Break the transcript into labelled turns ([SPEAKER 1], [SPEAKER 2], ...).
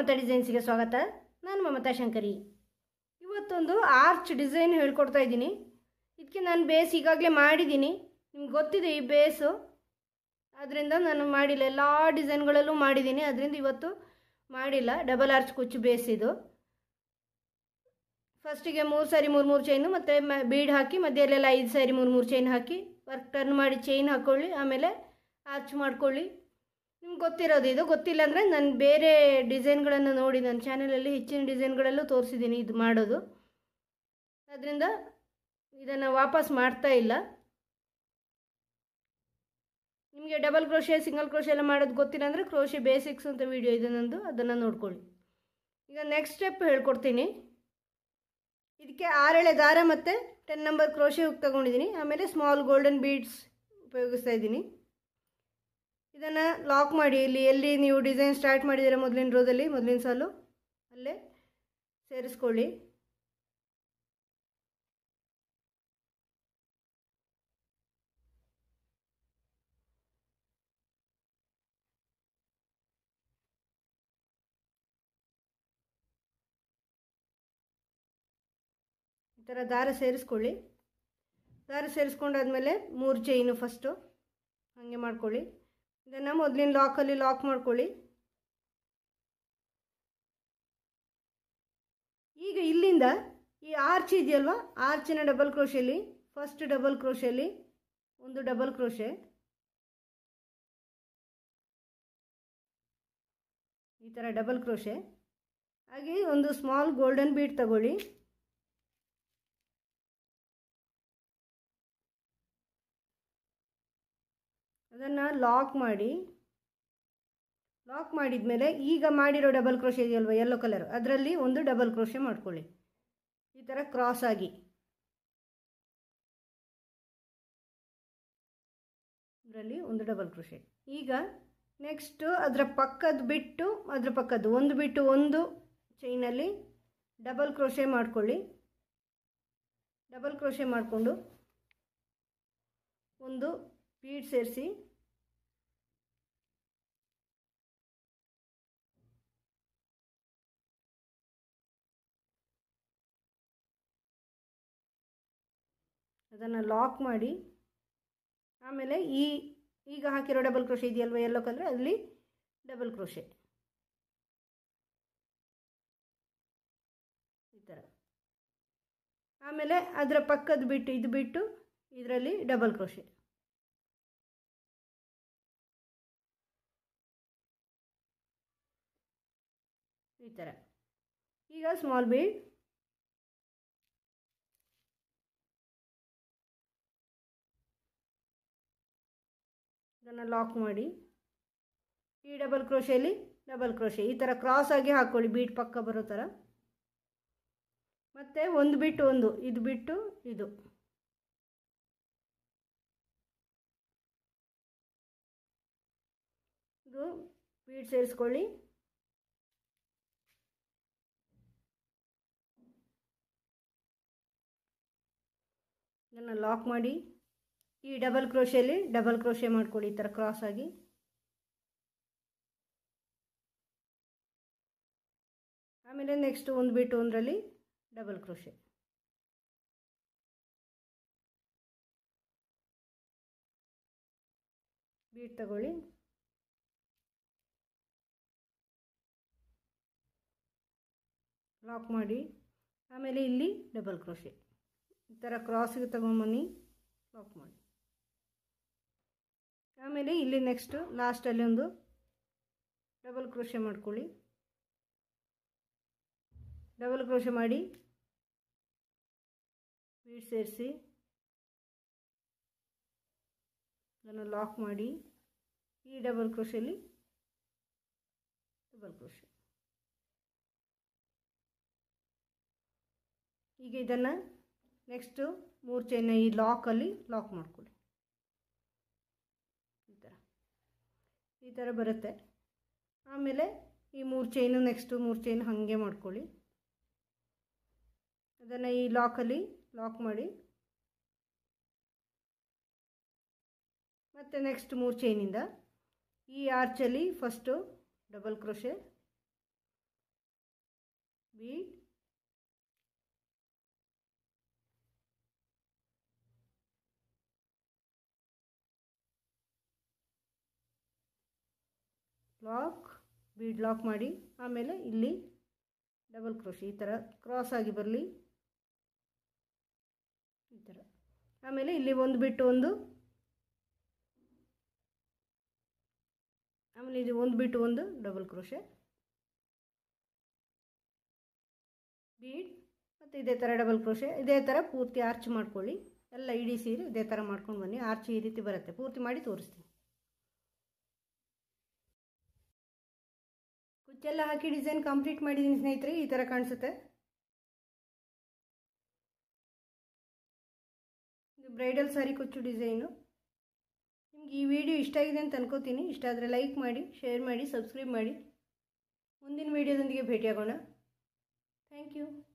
[SPEAKER 1] ಮಮತಾ ಡಿಸೈನ್ಸ್ಗೆ ಸ್ವಾಗತ ನಾನು ಮಮತಾ ಶಂಕರಿ ಇವತ್ತೊಂದು ಆರ್ಚ್ ಡಿಸೈನ್ ಹೇಳ್ಕೊಡ್ತಾ ಇದ್ದೀನಿ ಇದಕ್ಕೆ ನಾನು ಬೇಸ್ ಈಗಾಗಲೇ ಮಾಡಿದ್ದೀನಿ ನಿಮ್ಗೆ ಗೊತ್ತಿದೆ ಈ ಬೇಸು ಅದರಿಂದ ನಾನು ಮಾಡಿಲ್ಲ ಎಲ್ಲ ಡಿಸೈನ್ಗಳಲ್ಲೂ ಮಾಡಿದ್ದೀನಿ ಅದರಿಂದ ಇವತ್ತು ಮಾಡಿಲ್ಲ ಡಬಲ್ ಆರ್ಚ್ ಕುಚ್ಚು ಬೇಸ್ ಇದು ಫಸ್ಟಿಗೆ ಮೂರು ಸಾರಿ ಮೂರು ಮೂರು ಚೈನು ಮತ್ತು ಮ ಬೀಡ್ ಹಾಕಿ ಮಧ್ಯದಲ್ಲೆಲ್ಲ ಐದು ಸಾರಿ ಮೂರು ಮೂರು ಚೈನ್ ಹಾಕಿ ವರ್ಕ್ ಟರ್ನ್ ಮಾಡಿ ಚೈನ್ ಹಾಕ್ಕೊಳ್ಳಿ ಆಮೇಲೆ ಆರ್ಚ್ ಮಾಡ್ಕೊಳ್ಳಿ ನಿಮ್ಗೆ ಗೊತ್ತಿರೋದು ಇದು ಗೊತ್ತಿಲ್ಲ ಅಂದರೆ ನಾನು ಬೇರೆ ಡಿಸೈನ್ಗಳನ್ನು ನೋಡಿ ನನ್ನ ಚಾನಲಲ್ಲಿ ಹೆಚ್ಚಿನ ಡಿಸೈನ್ಗಳಲ್ಲೂ ತೋರಿಸಿದ್ದೀನಿ ಇದು ಮಾಡೋದು ಅದರಿಂದ ಇದನ್ನು ವಾಪಸ್ ಮಾಡ್ತಾ ಇಲ್ಲ ನಿಮಗೆ ಡಬಲ್ ಕ್ರೋಶೆ ಸಿಂಗಲ್ ಕ್ರೋಶೆ ಎಲ್ಲ ಮಾಡೋದು ಗೊತ್ತಿಲ್ಲ ಅಂದರೆ ಕ್ರೋಶೆ ಬೇಸಿಕ್ಸ್ ಅಂತ ವಿಡಿಯೋ ಇದೆ ನಂದು ಅದನ್ನು ನೋಡ್ಕೊಳ್ಳಿ ಈಗ ನೆಕ್ಸ್ಟ್ ಸ್ಟೆಪ್ ಹೇಳ್ಕೊಡ್ತೀನಿ ಇದಕ್ಕೆ ಆರೆಳೆ ದಾರ ಮತ್ತು ಟೆನ್ ನಂಬರ್ ಕ್ರೋಶೆ ಹುಕ್ ತಗೊಂಡಿದ್ದೀನಿ ಆಮೇಲೆ ಸ್ಮಾಲ್ ಗೋಲ್ಡನ್ ಬೀಡ್ಸ್ ಉಪಯೋಗಿಸ್ತಾ ಇದ್ದೀನಿ ಇದನ್ನು ಲಾಕ್ ಮಾಡಿ ಇಲ್ಲಿ ಎಲ್ಲಿ ನೀವು ಡಿಸೈನ್ ಸ್ಟಾರ್ಟ್ ಮಾಡಿದ್ದೀರ ಮೊದಲಿನ ರೋದಲ್ಲಿ ಮೊದಲಿನ ಸಾಲು ಅಲ್ಲೇ ಸೇರಿಸ್ಕೊಳ್ಳಿ ಈ ಥರ ದಾರ ಸೇರಿಸ್ಕೊಳ್ಳಿ ದಾರ ಸೇರಿಸ್ಕೊಂಡಾದ್ಮೇಲೆ ಮೂರು ಚೈನು ಫಸ್ಟು ಹಾಗೆ ಮಾಡ್ಕೊಳ್ಳಿ ಇದನ್ನು ಮೊದಲಿನ ಲಾಕಲ್ಲಿ ಲಾಕ್ ಮಾಡ್ಕೊಳ್ಳಿ ಈಗ ಇಲ್ಲಿಂದ ಈ ಆರ್ಚ್ ಇದೆಯಲ್ವ ಆರ್ಚಿನ ಡಬಲ್ ಕ್ರೋಶಲ್ಲಿ ಫಸ್ಟ್ ಡಬಲ್ ಕ್ರೋಶಲ್ಲಿ ಒಂದು ಡಬಲ್ ಕ್ರೋಶೆ ಈ ಥರ ಡಬಲ್ ಕ್ರೋಶೆ ಹಾಗೆ ಒಂದು ಸ್ಮಾಲ್ ಗೋಲ್ಡನ್ ಬೀಡ್ ತಗೊಳ್ಳಿ ಅದನ್ನು ಲಾಕ್ ಮಾಡಿ ಲಾಕ್ ಮಾಡಿದ ಮೇಲೆ ಈಗ ಮಾಡಿರೋ ಡಬಲ್ ಕ್ರೋಶೆ ಇದೆಯಲ್ವ ಯೆಲ್ಲೋ ಕಲರ್ ಅದರಲ್ಲಿ ಒಂದು ಡಬಲ್ ಕ್ರೋಶೆ ಮಾಡ್ಕೊಳ್ಳಿ ಈ ಥರ ಕ್ರಾಸ್ ಆಗಿ ಇದರಲ್ಲಿ ಒಂದು ಡಬಲ್ ಕ್ರೋಶೆ ಈಗ ನೆಕ್ಸ್ಟು ಅದರ ಪಕ್ಕದ ಬಿಟ್ಟು ಅದರ ಪಕ್ಕದ್ದು ಒಂದು ಬಿಟ್ಟು ಒಂದು ಚೈನಲ್ಲಿ ಡಬಲ್ ಕ್ರೋಶೆ ಮಾಡ್ಕೊಳ್ಳಿ ಡಬಲ್ ಕ್ರೋಶೆ ಮಾಡಿಕೊಂಡು ಒಂದು ಬೀಡ್ ಸೇರಿಸಿ ಅದನ್ನು ಲಾಕ್ ಮಾಡಿ ಆಮೇಲೆ ಈ ಈಗ ಹಾಕಿರೋ ಡಬಲ್ ಕ್ರೋಶೆ ಇದೆಯಲ್ವ ಯೆಲ್ಲೋ ಕಲರ್ ಅಲ್ಲಿ ಡಬಲ್ ಕ್ರೋಶೆ ಈ ಥರ ಆಮೇಲೆ ಅದರ ಪಕ್ಕದ ಬಿಟ್ಟು ಇದು ಬಿಟ್ಟು ಇದರಲ್ಲಿ ಡಬಲ್ ಕ್ರೋಶೆ ಈ ಥರ ಈಗ ಸ್ಮಾಲ್ ಬೀಡ್ ಇದನ್ನು ಲಾಕ್ ಮಾಡಿ ಈ ಡಬಲ್ ಕ್ರೋಶೆಯಲ್ಲಿ ಡಬಲ್ ಕ್ರೋಶೆ ಈ ಥರ ಕ್ರಾಸ್ ಆಗಿ ಹಾಕ್ಕೊಳ್ಳಿ ಬೀಟ್ ಪಕ್ಕ ಬರೋ ಥರ ಮತ್ತು ಒಂದು ಬಿಟ್ಟು ಒಂದು ಇದು ಬಿಟ್ಟು ಇದು ಇದು ಬೀಡ್ ಸೇರಿಸ್ಕೊಳ್ಳಿ ಇದನ್ನು ಲಾಕ್ ಮಾಡಿ ಈ ಡಬಲ್ ಕ್ರೋಶೆಯಲ್ಲಿ ಡಬಲ್ ಕ್ರೋಶೆ ಮಾಡ್ಕೊಳ್ಳಿ ಈ ಥರ ಕ್ರಾಸ್ ಆಗಿ ಆಮೇಲೆ ನೆಕ್ಸ್ಟ್ ಒಂದು ಬಿಟ್ಟು ಒಂದರಲ್ಲಿ ಡಬಲ್ ಕ್ರೋಶೆ ಬೀಟ್ ತಗೊಳ್ಳಿ ಲಾಕ್ ಮಾಡಿ ಆಮೇಲೆ ಇಲ್ಲಿ ಡಬಲ್ ಕ್ರೋಶೆ ಈ ಥರ ಕ್ರಾಸಿಗೆ ತಗೊಂಬನ್ನಿ ಲಾಕ್ ಮಾಡಿ ಆಮೇಲೆ ಇಲ್ಲಿ ನೆಕ್ಸ್ಟು ಲಾಸ್ಟಲ್ಲಿ ಒಂದು ಡಬಲ್ ಕ್ರೋಶೆ ಮಾಡ್ಕೊಳ್ಳಿ ಡಬಲ್ ಕ್ರೋಶೆ ಮಾಡಿ ಬೀಡ್ ಸೇರಿಸಿ ಅದನ್ನು ಲಾಕ್ ಮಾಡಿ ಈ ಡಬಲ್ ಕ್ರೋಶೆಯಲ್ಲಿ ಡಬಲ್ ಕ್ರೋಶೆ ಈಗ ಇದನ್ನು ನೆಕ್ಸ್ಟು ಮೂರು ಚೈನ ಈ ಲಾಕಲ್ಲಿ ಲಾಕ್ ಮಾಡ್ಕೊಳ್ಳಿ ಈ ಥರ ಈ ಥರ ಬರುತ್ತೆ ಆಮೇಲೆ ಈ ಮೂರು ಚೈನು ನೆಕ್ಸ್ಟು ಮೂರು ಚೈನ್ ಹಾಗೆ ಮಾಡ್ಕೊಳ್ಳಿ ಅದನ್ನು ಈ ಲಾಕಲ್ಲಿ ಲಾಕ್ ಮಾಡಿ ಮತ್ತು ನೆಕ್ಸ್ಟ್ ಮೂರು ಚೈನಿಂದ ಈ ಆರ್ಚಲ್ಲಿ first double crochet bead lock bead lock ಮಾಡಿ ಆಮೇಲೆ ಇಲ್ಲಿ ಡಬಲ್ ಕ್ರೋಶಿ ಈ ಥರ ಕ್ರಾಸ್ ಆಗಿ ಬರಲಿ ಈ ಥರ ಆಮೇಲೆ ಇಲ್ಲಿ ಒಂದು ಬಿಟ್ಟು ಒಂದು ಆಮೇಲೆ ಇದು ಒಂದು ಬಿಟ್ಟು ಒಂದು ಡಬಲ್ ಕ್ರೋಶೆ ಬೀಡ್ ಮತ್ತು ಇದೇ ಥರ ಡಬಲ್ ಕ್ರೋಶೆ ಇದೇ ಥರ ಪೂರ್ತಿ ಆರ್ಚ್ ಮಾಡ್ಕೊಳ್ಳಿ ಎಲ್ಲ ಇಡೀ ಸೀರೆ ಇದೇ ಥರ ಮಾಡ್ಕೊಂಡು ಬನ್ನಿ ಆರ್ಚ್ ಈ ರೀತಿ ಬರುತ್ತೆ ಪೂರ್ತಿ ಮಾಡಿ ತೋರಿಸ್ತೀನಿ ಕುಚ್ಚೆಲ್ಲ ಹಾಕಿ ಡಿಸೈನ್ ಕಂಪ್ಲೀಟ್ ಮಾಡಿದ್ದೀನಿ ಸ್ನೇಹಿತರೆ ಈ ಥರ ಕಾಣಿಸುತ್ತೆ ಇದು ಬ್ರೈಡಲ್ ಸಾರಿ ಕುಚ್ಚು ಡಿಸೈನು ನಿಮ್ಗೆ ಈ ವಿಡಿಯೋ ಇಷ್ಟ ಆಗಿದೆ ಅಂತ ಅನ್ಕೋತೀನಿ ಇಷ್ಟ ಆದರೆ ಲೈಕ್ ಮಾಡಿ ಶೇರ್ ಮಾಡಿ ಸಬ್ಸ್ಕ್ರೈಬ್ ಮಾಡಿ ಮುಂದಿನ ವೀಡಿಯೋದೊಂದಿಗೆ ಭೇಟಿಯಾಗೋಣ ಥ್ಯಾಂಕ್ ಯು